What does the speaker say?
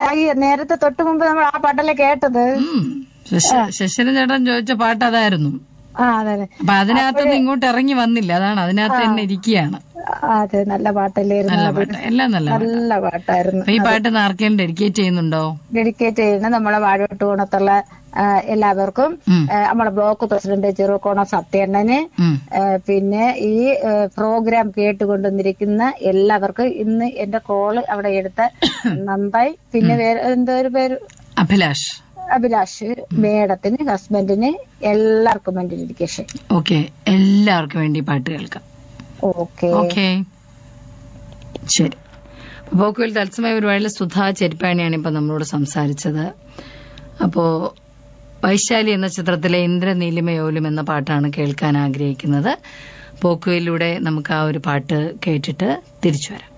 ഈ നേരത്തെ തൊട്ട് മുമ്പ് നമ്മൾ ആ പാട്ടല്ലേ കേട്ടത് ഉം. ശശി- ശശിധരൻ ചേട്ടൻ ചോദിച്ച പാട്ട് അതായിരുന്നു ആ അതെ അതെ അപ്പൊ അതിനകത്തൊന്നും ഇങ്ങോട്ട് ഇറങ്ങി വന്നില്ല അതാണ് അതിനകത്ത് തന്നെ ഇരിക്കുകയാണ് ആ, അതെ നല്ല പാട്ടല്ലായിരുന്നു നല്ല അത്. പാട്ട് എല്ലാം നല്ല പാട്ട് നല്ല പാട്ടായിരുന്നു അപ്പൊ ഈ പാട്ട് ഇന്ന് ആർക്കെങ്കിലും ഡെഡിക്കേറ്റ് ചെയ്യുന്നുണ്ടോ ഡെഡിക്കേറ്റ് ചെയ്യുന്ന നമ്മളെ വാഴവട്ട് കോണത്തുള്ള ആ, എല്ലാവർക്കും ഉം. ആ, നമ്മളെ ബ്ലോക്ക് പ്രസിഡന്റ് ചെറുകോണ സത്യണ്ണന് ഉം. ആ, പിന്നെ ഈ ആ, പ്രോഗ്രാം കേട്ടുകൊണ്ടിരിക്കുന്ന എല്ലാവർക്കും ഇന്ന് എന്റെ കോള് അവിടെ എടുത്ത നന്നായി പിന്നെ വേറെ എന്തോ ഒരു പേര് അഭിലാഷ് അഭിലാഷ് മേഡത്തിന് ഹസ്ബൻഡിന് എല്ലാവർക്കും വേണ്ടി ഡെഡിക്കേഷൻ ഓക്കെ എല്ലാവർക്കും വേണ്ടി പാട്ട് കേൾക്കാം ഓക്കെ ഓക്കെ ശരി പോക്കുവിൽ തത്സമയ പരിപാടിയിൽ സുധാ ചെരിപ്പാണിയാണ് ഇപ്പൊ നമ്മളോട് സംസാരിച്ചത് അപ്പോ വൈശാലി എന്ന ചിത്രത്തിലെ ഇന്ദ്രനീലിമയോലും എന്ന പാട്ടാണ് കേൾക്കാൻ ആഗ്രഹിക്കുന്നത് പോക്കുവിലൂടെ നമുക്ക് ആ ഒരു പാട്ട് കേട്ടിട്ട് തിരിച്ചു വരാം